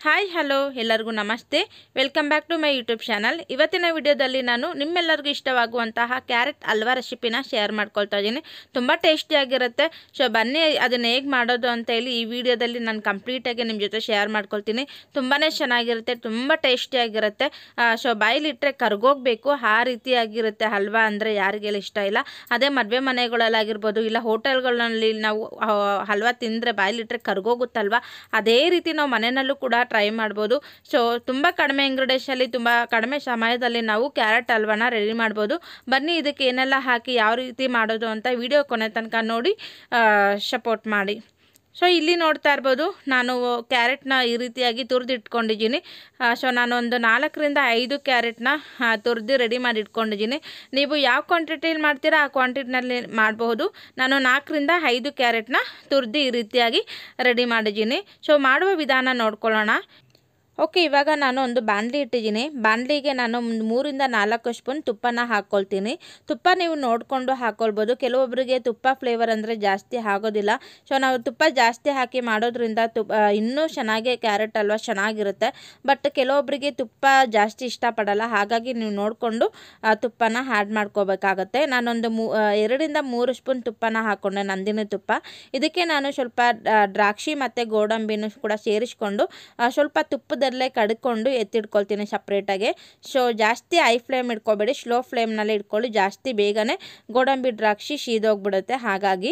hi hello ಎಲ್ಲರಿಗೂ ನಮಸ್ತೆ welcome back to my YouTube channel ಇವತ್ತಿನ ವಿಡಿಯೋದಲ್ಲಿ ನಾನು ನಿಮ್ಮೆಲ್ಲರಿಗೂ ಇಷ್ಟವಾಗುವಂತಹ ಕ್ಯಾರೆಟ್ ಹಲ್ವಾ ರೆಸಿಪಿನ ಶೇರ್ ಮಾಡ್ಕೊಳ್ತಾ ಇದ್ದೀನಿ ತುಂಬ ಟೇಸ್ಟಿಯಾಗಿರುತ್ತೆ ಸೊ ಬನ್ನಿ ಅದನ್ನು ಹೇಗೆ ಮಾಡೋದು ಅಂತ ಹೇಳಿ ಈ ವಿಡಿಯೋದಲ್ಲಿ ನಾನು ಕಂಪ್ಲೀಟಾಗಿ ನಿಮ್ಮ ಜೊತೆ ಶೇರ್ ಮಾಡ್ಕೊಳ್ತೀನಿ ತುಂಬಾ ಚೆನ್ನಾಗಿರುತ್ತೆ ತುಂಬ ಟೇಸ್ಟಿಯಾಗಿರುತ್ತೆ ಸೊ ಬಾಯಿಲಿಟ್ಟರೆ ಕರ್ಗೋಗ್ಬೇಕು ಆ ರೀತಿಯಾಗಿರುತ್ತೆ ಹಲ್ವಾ ಅಂದರೆ ಯಾರಿಗೆಲ್ಲ ಇಷ್ಟ ಇಲ್ಲ ಅದೇ ಮದುವೆ ಮನೆಗಳಲ್ಲಾಗಿರ್ಬೋದು ಇಲ್ಲ ಹೋಟೆಲ್ಗಳಲ್ಲಿ ನಾವು ಆ, ಹಲ್ವಾ ತಿಂದರೆ ಬಾಯಿಲಿಟ್ಟರೆ ಕರ್ಗೋಗುತ್ತಲ್ವ ಅದೇ ರೀತಿ ನಾವು ಮನೆಯಲ್ಲೂ ಕೂಡ ಟ್ರೈ ಮಾಡ್ಬೋದು ಸೊ ತುಂಬ ಕಡಿಮೆ ಇಂಗ್ರೀಡಿಯೆಂಟ್ಸಲ್ಲಿ ತುಂಬ ಕಡಿಮೆ ಸಮಯದಲ್ಲಿ ನಾವು ಕ್ಯಾರೆಟ್ ಹಲ್ವಾನ ರೆಡಿ ಮಾಡ್ಬೋದು ಬನ್ನಿ ಇದಕ್ಕೆ ಏನೆಲ್ಲ ಹಾಕಿ ಯಾವ ರೀತಿ ಮಾಡೋದು ಅಂತ ವಿಡಿಯೋ ಕೊನೆ ತನಕ ನೋಡಿ ಸಪೋರ್ಟ್ ಮಾಡಿ ಸೊ ಇಲ್ಲಿ ನೋಡ್ತಾ ಇರ್ಬೋದು ನಾನು ಕ್ಯಾರೆಟ್ನ ಈ ರೀತಿಯಾಗಿ ತುರಿದು ಇಟ್ಕೊಂಡಿದ್ದೀನಿ ಸೊ ನಾನು ಒಂದು ನಾಲ್ಕರಿಂದ ಐದು ಕ್ಯಾರೆಟ್ನ ತುರಿದು ರೆಡಿ ಮಾಡಿ ಇಟ್ಕೊಂಡಿದ್ದೀನಿ ನೀವು ಯಾವ ಕ್ವಾಂಟಿಟಿಲಿ ಮಾಡ್ತೀರಾ ಆ ಕ್ವಾಂಟಿಟಿನಲ್ಲಿ ಮಾಡಬಹುದು ನಾನು ನಾಲ್ಕರಿಂದ ಐದು ಕ್ಯಾರೆಟ್ನ ತುರಿದು ಈ ರೀತಿಯಾಗಿ ರೆಡಿ ಮಾಡಿದ್ದೀನಿ ಸೊ ಮಾಡುವ ವಿಧಾನ ನೋಡ್ಕೊಳ್ಳೋಣ ಓಕೆ ಇವಾಗ ನಾನು ಒಂದು ಬಾಣಲಿ ಇಟ್ಟಿದ್ದೀನಿ ಬಾಣಲಿಗೆ ನಾನು ಒಂದು ಮೂರಿಂದ ನಾಲ್ಕು ಸ್ಪೂನ್ ತುಪ್ಪನ ಹಾಕ್ಕೊಳ್ತೀನಿ ತುಪ್ಪ ನೀವು ನೋಡಿಕೊಂಡು ಹಾಕ್ಕೊಳ್ಬೋದು ಕೆಲವೊಬ್ಬರಿಗೆ ತುಪ್ಪ ಫ್ಲೇವರ್ ಅಂದರೆ ಜಾಸ್ತಿ ಆಗೋದಿಲ್ಲ ಸೊ ನಾವು ತುಪ್ಪ ಜಾಸ್ತಿ ಹಾಕಿ ಮಾಡೋದ್ರಿಂದ ತುಪ್ಪ ಇನ್ನೂ ಚೆನ್ನಾಗಿ ಕ್ಯಾರೆಟ್ ಹಲ್ವಾ ಚೆನ್ನಾಗಿರುತ್ತೆ ಬಟ್ ಕೆಲವೊಬ್ಬರಿಗೆ ತುಪ್ಪ ಜಾಸ್ತಿ ಇಷ್ಟಪಡಲ್ಲ ಹಾಗಾಗಿ ನೀವು ನೋಡಿಕೊಂಡು ತುಪ್ಪನ ಆ್ಯಡ್ ಮಾಡ್ಕೋಬೇಕಾಗತ್ತೆ ನಾನೊಂದು ಮೂ ಆ, ಎರಡರಿಂದ ಮೂರು ಸ್ಪೂನ್ ತುಪ್ಪನ ಹಾಕ್ಕೊಂಡೆ ನಂದಿನಿ ತುಪ್ಪ ಇದಕ್ಕೆ ನಾನು ಸ್ವಲ್ಪ ಆ, ದ್ರಾಕ್ಷಿ ಮತ್ತು ಗೋಡಂಬಿನೂ ಕೂಡ ಸೇರಿಸ್ಕೊಂಡು ಆ, ಸ್ವಲ್ಪ ತುಪ್ಪದಲ್ಲೇ ಕಡ್ಕೊಂಡು ಎತ್ತಿಟ್ಕೊಳ್ತೀನಿ ಸಪ್ರೇಟಾಗಿ ಸೊ ಜಾಸ್ತಿ ಐ ಫ್ಲೇಮ್ ಇಟ್ಕೊಬೇಡಿ ಸ್ಲೋ ಫ್ಲೇಮ್ನಲ್ಲಿ ಇಟ್ಕೊಳ್ಳಿ ಜಾಸ್ತಿ ಬೇಗನೆ ಗೋಡಂಬಿ ದ್ರಾಕ್ಷಿ ಶೀದೋಗ್ಬಿಡುತ್ತೆ ಹಾಗಾಗಿ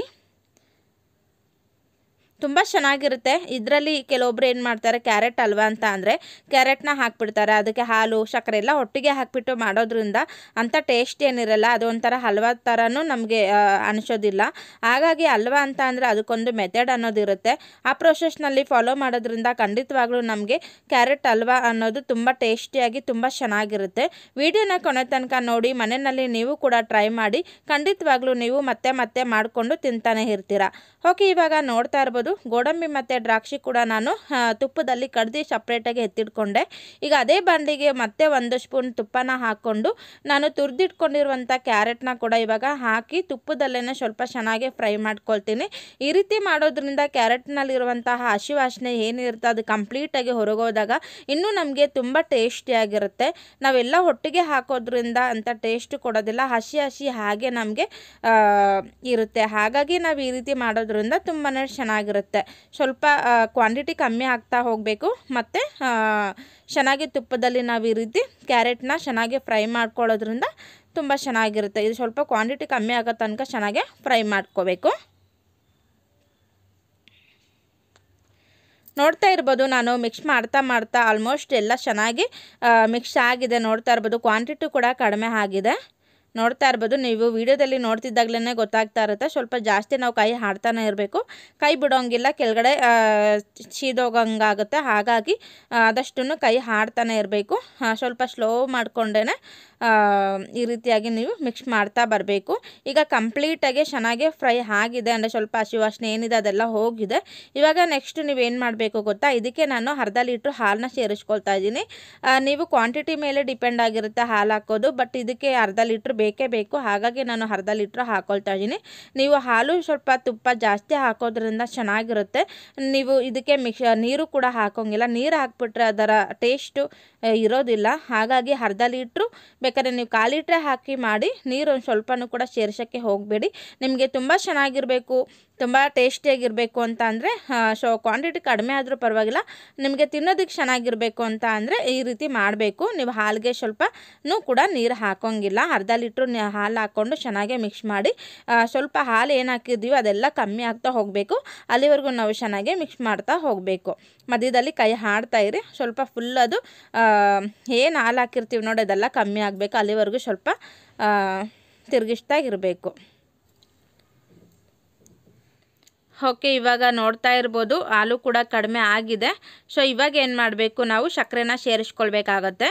ತುಂಬ ಚೆನ್ನಾಗಿರುತ್ತೆ ಇದರಲ್ಲಿ ಕೆಲವೊಬ್ರು ಏನು ಮಾಡ್ತಾರೆ ಕ್ಯಾರೆಟ್ ಹಲ್ವಾ ಅಂತ ಅಂದರೆ ಕ್ಯಾರೆಟ್ನ ಹಾಕ್ಬಿಡ್ತಾರೆ ಅದಕ್ಕೆ ಹಾಲು ಸಕ್ಕರೆ ಎಲ್ಲ ಒಟ್ಟಿಗೆ ಹಾಕ್ಬಿಟ್ಟು ಮಾಡೋದ್ರಿಂದ ಅಂಥ ಟೇಸ್ಟ್ ಏನಿರಲ್ಲ ಅದು ಒಂಥರ ಹಲ್ವಾ ಥರನೂ ನಮಗೆ ಅನಿಸೋದಿಲ್ಲ ಹಾಗಾಗಿ ಹಲ್ವಾ ಅಂತ ಅಂದರೆ ಅದಕ್ಕೊಂದು ಮೆಥಡ್ ಅನ್ನೋದಿರುತ್ತೆ ಆ ಪ್ರೊಸೆಸ್ನಲ್ಲಿ ಫಾಲೋ ಮಾಡೋದ್ರಿಂದ ಖಂಡಿತವಾಗ್ಲೂ ನಮಗೆ ಕ್ಯಾರೆಟ್ ಹಲ್ವಾ ಅನ್ನೋದು ತುಂಬ ಟೇಸ್ಟಿಯಾಗಿ ತುಂಬ ಚೆನ್ನಾಗಿರುತ್ತೆ ವಿಡಿಯೋನ ಕೊನೆ ತನಕ ನೋಡಿ ಮನೆಯಲ್ಲಿ ನೀವು ಕೂಡ ಟ್ರೈ ಮಾಡಿ ಖಂಡಿತವಾಗ್ಲೂ ನೀವು ಮತ್ತೆ ಮತ್ತೆ ಮಾಡಿಕೊಂಡು ತಿಂತಾನೆ ಇರ್ತೀರ ಓಕೆ ಇವಾಗ ನೋಡ್ತಾ ಇರ್ಬೋದು ಗೋಡಂಬಿ ಮತ್ತು ದ್ರಾಕ್ಷಿ ಕೂಡ ನಾನು ಆ, ತುಪ್ಪದಲ್ಲಿ ಕಡ್ದು ಸಪ್ರೇಟಾಗಿ ಎತ್ತಿಟ್ಕೊಂಡೆ ಈಗ ಅದೇ ಬಾಂಡಿಗೆ ಮತ್ತೆ ಒಂದು ಸ್ಪೂನ್ ತುಪ್ಪನ ಹಾಕ್ಕೊಂಡು ನಾನು ತುರಿದಿಟ್ಕೊಂಡಿರುವಂಥ ಕ್ಯಾರೆಟ್ನ ಕೂಡ ಇವಾಗ ಹಾಕಿ ತುಪ್ಪದಲ್ಲೇ ಸ್ವಲ್ಪ ಚೆನ್ನಾಗಿ ಫ್ರೈ ಮಾಡ್ಕೊಳ್ತೀನಿ ಈ ರೀತಿ ಮಾಡೋದ್ರಿಂದ ಕ್ಯಾರೆಟ್ನಲ್ಲಿರುವಂತಹ ಹಸಿ ವಾಸನೆ ಏನಿರುತ್ತೆ ಅದು ಕಂಪ್ಲೀಟಾಗಿ ಹೊರಗೋದಾಗ ಇನ್ನೂ ನಮಗೆ ತುಂಬ ಟೇಸ್ಟಿಯಾಗಿರುತ್ತೆ ನಾವೆಲ್ಲ ಒಟ್ಟಿಗೆ ಹಾಕೋದ್ರಿಂದ ಅಂತ ಟೇಸ್ಟ್ ಕೊಡೋದಿಲ್ಲ ಹಸಿ ಹಸಿ ಹಾಗೆ ನಮಗೆ ಇರುತ್ತೆ ಹಾಗಾಗಿ ನಾವು ಈ ರೀತಿ ಮಾಡೋದ್ರಿಂದ ತುಂಬಾ ಚೆನ್ನಾಗಿರುತ್ತೆ ಸ್ವಲ್ಪ ಕ್ವಾಂಟಿಟಿ ಕಮ್ಮಿ ಆಗ್ತಾ ಹೋಗಬೇಕು ಮತ್ತು ಚೆನ್ನಾಗಿ ತುಪ್ಪದಲ್ಲಿ ನಾವು ಈ ರೀತಿ ಕ್ಯಾರೆಟ್ನ ಚೆನ್ನಾಗಿ ಫ್ರೈ ಮಾಡ್ಕೊಳ್ಳೋದ್ರಿಂದ ತುಂಬ ಚೆನ್ನಾಗಿರುತ್ತೆ ಇದು ಸ್ವಲ್ಪ ಕ್ವಾಂಟಿಟಿ ಕಮ್ಮಿ ಆಗೋ ತನಕ ಚೆನ್ನಾಗಿ ಫ್ರೈ ಮಾಡ್ಕೋಬೇಕು ನೋಡ್ತಾ ಇರ್ಬೋದು ನಾನು ಮಿಕ್ಸ್ ಮಾಡ್ತಾ ಮಾಡ್ತಾ ಆಲ್ಮೋಸ್ಟ್ ಎಲ್ಲ ಚೆನ್ನಾಗಿ ಮಿಕ್ಸ್ ಆಗಿದೆ ನೋಡ್ತಾ ಇರ್ಬೋದು ಕ್ವಾಂಟಿಟಿ ಕೂಡ ಕಡಿಮೆ ಆಗಿದೆ ನೋಡ್ತಾ ಇರ್ಬೋದು ನೀವು ವಿಡಿಯೋದಲ್ಲಿ ನೋಡ್ತಿದ್ದಾಗಲೇ ಗೊತ್ತಾಗ್ತಾ ಇರುತ್ತೆ ಸ್ವಲ್ಪ ಜಾಸ್ತಿ ನಾವು ಕೈ ಹಾಡ್ತಾನೆ ಇರಬೇಕು ಕೈ ಬಿಡೋಂಗಿಲ್ಲ ಕೆಳಗಡೆ ಸೀದೋಗಂಗಾಗುತ್ತೆ ಹಾಗಾಗಿ ಆದಷ್ಟು ಕೈ ಹಾಡ್ತಾನೆ ಇರಬೇಕು ಸ್ವಲ್ಪ ಸ್ಲೋ ಮಾಡ್ಕೊಂಡೇ ಈ ರೀತಿಯಾಗಿ ನೀವು ಮಿಕ್ಸ್ ಮಾಡ್ತಾ ಬರಬೇಕು ಈಗ ಕಂಪ್ಲೀಟಾಗಿ ಚೆನ್ನಾಗಿ ಫ್ರೈ ಆಗಿದೆ ಅಂದರೆ ಸ್ವಲ್ಪ ಹಸಿ ವಾಸನೆ ಏನಿದೆ ಅದೆಲ್ಲ ಹೋಗಿದೆ ಇವಾಗ ನೆಕ್ಸ್ಟ್ ನೀವೇನು ಮಾಡಬೇಕು ಗೊತ್ತಾ ಇದಕ್ಕೆ ನಾನು ಅರ್ಧ ಲೀಟ್ರ್ ಹಾಲನ್ನ ಸೇರಿಸ್ಕೊಳ್ತಾ ಇದ್ದೀನಿ ಆ, ನೀವು ಕ್ವಾಂಟಿಟಿ ಮೇಲೆ ಡಿಪೆಂಡ್ ಆಗಿರುತ್ತೆ ಹಾಲು ಹಾಕೋದು ಬಟ್ ಇದಕ್ಕೆ ಅರ್ಧ ಲೀಟ್ರ್ ಬೇಕೇ ಬೇಕು ಹಾಗಾಗಿ ನಾನು ಅರ್ಧ ಲೀಟ್ರ್ ಹಾಕೊಳ್ತಾ ಇದ್ದೀನಿ ನೀವು ಹಾಲು ಸ್ವಲ್ಪ ತುಪ್ಪ ಜಾಸ್ತಿ ಹಾಕೋದ್ರಿಂದ ಚೆನ್ನಾಗಿರುತ್ತೆ ನೀವು ಇದಕ್ಕೆ ಮಿಕ್ಸ್ ನೀರು ಕೂಡ ಹಾಕೋಂಗಿಲ್ಲ ನೀರು ಹಾಕ್ಬಿಟ್ರೆ ಅದರ ಟೇಸ್ಟು ಆ, ಇರೋದಿಲ್ಲ ಹಾಗಾಗಿ ಅರ್ಧ ಲೀಟ್ರು ಬೇಕಾದ್ರೆ ನೀವು ಕಾಲು ಲೀಟ್ರೆ ಹಾಕಿ ಮಾಡಿ ನೀರು ಒಂದು ಸ್ವಲ್ಪನೂ ಕೂಡ ಸೇರ್ಸೋಕ್ಕೆ ಹೋಗಬೇಡಿ ನಿಮಗೆ ತುಂಬ ಚೆನ್ನಾಗಿರಬೇಕು ತುಂಬ ಟೇಸ್ಟಿಯಾಗಿರಬೇಕು ಅಂತ ಅಂದರೆ ಸೊ ಕ್ವಾಂಟಿಟಿ ಕಡಿಮೆ ಆದರೂ ಪರವಾಗಿಲ್ಲ ನಿಮಗೆ ತಿನ್ನೋದಕ್ಕೆ ಚೆನ್ನಾಗಿರಬೇಕು ಅಂತ ಅಂದರೆ ಈ ರೀತಿ ಮಾಡಬೇಕು ನೀವು ಹಾಲಿಗೆ ಸ್ವಲ್ಪನೂ ಕೂಡ ನೀರು ಹಾಕೋಂಗಿಲ್ಲ ಅರ್ಧ ಲೀಟ್ರು ನಿ- ಹಾಲು ಹಾಕ್ಕೊಂಡು ಚೆನ್ನಾಗಿ ಮಿಕ್ಸ್ ಮಾಡಿ ಆ, ಸ್ವಲ್ಪ ಹಾಲು ಏನು ಹಾಕಿದ್ದೀವಿ ಅದೆಲ್ಲ ಕಮ್ಮಿ ಆಗ್ತಾ ಹೋಗಬೇಕು ಅಲ್ಲಿವರೆಗೂ ನಾವು ಚೆನ್ನಾಗಿ ಮಿಕ್ಸ್ ಮಾಡ್ತಾ ಹೋಗಬೇಕು ಮಧ್ಯದಲ್ಲಿ ಕೈ ಹಾಡ್ತಾ ಇರಿ ಸ್ವಲ್ಪ ಫುಲ್ ಅದು ಏನು ಹಾಲು ಹಾಕಿರ್ತೀವಿ ನೋಡಿ ಅದೆಲ್ಲ ಕಮ್ಮಿ ಆಗಬೇಕು ಅಲ್ಲಿವರೆಗೂ ಸ್ವಲ್ಪ ಆ, ತಿರುಗಿಸ್ತಾ ಇರಬೇಕು ಓಕೆ ಇವಾಗ ನೋಡ್ತಾ ಇರ್ಬೋದು ಹಾಲು ಕೂಡ ಕಡಿಮೆ ಆಗಿದೆ ಸೊ ಇವಾಗ ಏನು ಮಾಡಬೇಕು ನಾವು ಸಕ್ಕರೆನ ಸೇರಿಸ್ಕೊಳ್ಬೇಕಾಗತ್ತೆ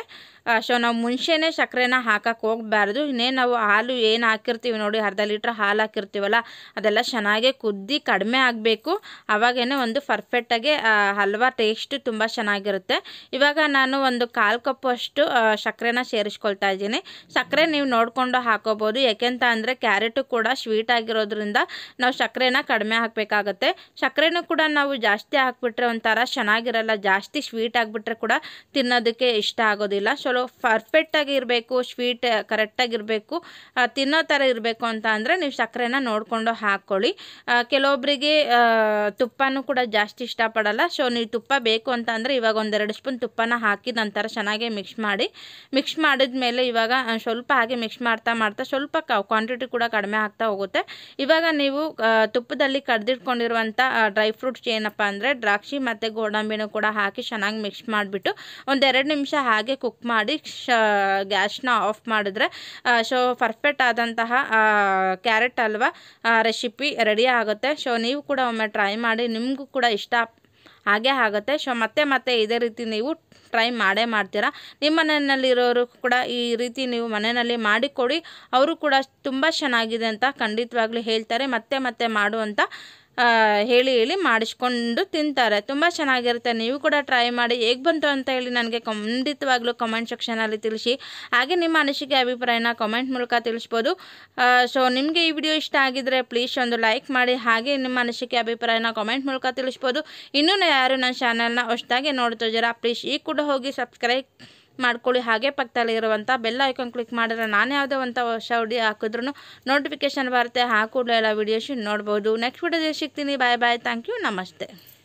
ಸೊ ನಾವು ಮುಂಚೆನೇ ಸಕ್ಕರೆನ ಹಾಕಕ್ಕೆ ಹೋಗಬಾರ್ದು ಇನ್ನೇನು ನಾವು ಹಾಲು ಏನು ಹಾಕಿರ್ತೀವಿ ನೋಡಿ ಅರ್ಧ ಲೀಟ್ರ್ ಹಾಲು ಹಾಕಿರ್ತೀವಲ್ಲ ಅದೆಲ್ಲ ಚೆನ್ನಾಗಿ ಕುದ್ದಿ ಕಡಿಮೆ ಆಗಬೇಕು ಅವಾಗೇನೆ ಒಂದು ಪರ್ಫೆಕ್ಟಾಗಿ ಹಲ್ವಾ ಟೇಸ್ಟ್ ತುಂಬ ಚೆನ್ನಾಗಿರುತ್ತೆ ಇವಾಗ ನಾನು ಒಂದು ಕಾಲು ಕಪ್ಪು ಅಷ್ಟು ಆ, ಸಕ್ಕರೆನ ಸೇರಿಸ್ಕೊಳ್ತಾ ಇದ್ದೀನಿ ಸಕ್ಕರೆ ನೀವು ನೋಡಿಕೊಂಡು ಹಾಕೋಬೋದು ಯಾಕೆಂತ ಅಂದರೆ ಕ್ಯಾರೆಟು ಕೂಡ ಸ್ವೀಟ್ ಆಗಿರೋದ್ರಿಂದ ನಾವು ಸಕ್ಕರೆನ ಕಡಿಮೆ ಹಾಕಬೇಕಾಗತ್ತೆ ಸಕ್ಕರೆನೂ ಕೂಡ ನಾವು ಜಾಸ್ತಿ ಹಾಕ್ಬಿಟ್ರೆ ಒಂಥರ ಚೆನ್ನಾಗಿರಲ್ಲ ಜಾಸ್ತಿ ಸ್ವೀಟ್ ಆಗಿಬಿಟ್ರೆ ಕೂಡ ತಿನ್ನೋದಕ್ಕೆ ಇಷ್ಟ ಆಗೋದಿಲ್ಲ ಸ್ವಲ್ಪ ಪರ್ಫೆಕ್ಟಾಗಿ ಇರಬೇಕು ಸ್ವೀಟ್ ಕರೆಕ್ಟಾಗಿರಬೇಕು ತಿನ್ನೋ ಥರ ಇರಬೇಕು ಅಂತ ಅಂದರೆ ನೀವು ಸಕ್ಕರೆನ ನೋಡಿಕೊಂಡು ಹಾಕ್ಕೊಳ್ಳಿ ಆ, ಕೆಲವೊಬ್ಬರಿಗೆ ಆ, ತುಪ್ಪನೂ ಕೂಡ ಜಾಸ್ತಿ ಇಷ್ಟಪಡಲ್ಲ ಸೊ ನೀವು ತುಪ್ಪ ಬೇಕು ಅಂತ ಅಂದರೆ ಇವಾಗ ಒಂದೆರಡು ಸ್ಪೂನ್ ತುಪ್ಪನ ಹಾಕಿ ನಂತರ ಚೆನ್ನಾಗಿ ಮಿಕ್ಸ್ ಮಾಡಿ ಮಿಕ್ಸ್ ಮಾಡಿದ ಮೇಲೆ ಇವಾಗ ಆ, ಸ್ವಲ್ಪ ಹಾಗೆ ಮಿಕ್ಸ್ ಮಾಡ್ತಾ ಮಾಡ್ತಾ ಸ್ವಲ್ಪ ಕ್ವಾಂಟಿಟಿ ಕೂಡ ಕಡಿಮೆ ಆಗ್ತಾ ಹೋಗುತ್ತೆ ಇವಾಗ ನೀವು ಆ, ತುಪ್ಪದಲ್ಲಿ ಕಡ್ದಿಟ್ಕೊಂಡಿರುವಂಥ ಡ್ರೈ ಫ್ರೂಟ್ಸ್ ಏನಪ್ಪ ಅಂದರೆ ದ್ರಾಕ್ಷಿ ಮತ್ತು ಗೋಡಂಬಿನೂ ಕೂಡ ಹಾಕಿ ಚೆನ್ನಾಗಿ ಮಿಕ್ಸ್ ಮಾಡಿಬಿಟ್ಟು ಒಂದೆರಡು ನಿಮಿಷ ಹಾಗೆ ಕುಕ್ ಮಾಡಿ ಶ ಗ್ಯಾಸ್ನ ಆಫ್ ಮಾಡಿದ್ರೆ ಸೊ ಪರ್ಫೆಕ್ಟ್ ಆದಂತಹ ಕ್ಯಾರೆಟ್ ಹಲ್ವಾ ರೆಸಿಪಿ ರೆಡಿ ಆಗುತ್ತೆ ಸೊ ನೀವು ಕೂಡ ಒಮ್ಮೆ ಟ್ರೈ ಮಾಡಿ ನಿಮಗೂ ಕೂಡ ಇಷ್ಟ ಹಾಗೆ ಆಗುತ್ತೆ ಸೊ ಮತ್ತೆ ಮತ್ತೆ ಇದೇ ರೀತಿ ನೀವು ಟ್ರೈ ಮಾಡೇ ಮಾಡ್ತೀರಾ ನಿಮ್ಮ ಮನೆಯಲ್ಲಿರೋರು ಕೂಡ ಈ ರೀತಿ ನೀವು ಮನೆಯಲ್ಲಿ ಮಾಡಿಕೊಡಿ ಅವರು ಕೂಡ ತುಂಬ ಚೆನ್ನಾಗಿದೆ ಅಂತ ಖಂಡಿತವಾಗ್ಲೂ ಹೇಳ್ತಾರೆ ಮತ್ತೆ ಮತ್ತೆ ಮಾಡು ಅಂತ ಆ, ಹೇಳಿ ಹೇಳಿ ಮಾಡಿಸ್ಕೊಂಡು ತಿಂತಾರೆ ತುಂಬ ಚೆನ್ನಾಗಿರುತ್ತೆ ನೀವು ಕೂಡ ಟ್ರೈ ಮಾಡಿ ಹೇಗೆ ಬಂತು ಅಂತ ಹೇಳಿ ನನಗೆ ಖಂಡಿತವಾಗ್ಲೂ ಕಮೆಂಟ್ ಸೆಕ್ಷನಲ್ಲಿ ತಿಳಿಸಿ ಹಾಗೆ ನಿಮ್ಮ ಅನಿಸಿಕೆ ಅಭಿಪ್ರಾಯನ ಕಮೆಂಟ್ ಮೂಲಕ ತಿಳಿಸ್ಬೋದು ಸೊ ನಿಮಗೆ ಈ ವಿಡಿಯೋ ಇಷ್ಟ ಆಗಿದ್ರೆ ಪ್ಲೀಸ್ ಒಂದು ಲೈಕ್ ಮಾಡಿ ಹಾಗೆ ನಿಮ್ಮ ಅನಿಸಿಕೆ ಅಭಿಪ್ರಾಯನ ಕಮೆಂಟ್ ಮೂಲಕ ತಿಳಿಸ್ಬೋದು ಇನ್ನೂ ಯಾರು ನನ್ನ ಚಾನಲ್ನ ಹೊಸದಾಗಿ ನೋಡ್ತಾ ಇದ್ದೀರಾ ಪ್ಲೀಸ್ ಈಗ ಕೂಡ ಹೋಗಿ ಸಬ್ಸ್ಕ್ರೈಬ್ ಮಾಡ್ಕೊಳ್ಳಿ ಹಾಗೆ ಪಕ್ಕದಲ್ಲಿ ಇರುವಂಥ ಬೆಲ್ ಐಕಾನ್ ಕ್ಲಿಕ್ ಮಾಡಿದ್ರೆ ನಾನು ಯಾವುದೇ ಒಂದು ಹೊಸ ವಿಡಿಯೋ ಹಾಕಿದ್ರು ನೋಟಿಫಿಕೇಶನ್ ಬರುತ್ತೆ ಆ ಕೂಡಲೇ ಎಲ್ಲ ವಿಡಿಯೋಸ್ ನೋಡ್ಬೋದು ನೆಕ್ಸ್ಟ್ ವಿಡಿಯೋದಲ್ಲಿ ಸಿಗ್ತೀನಿ ಬಾಯ್ ಬಾಯ್ ಥ್ಯಾಂಕ್ ಯು ನಮಸ್ತೆ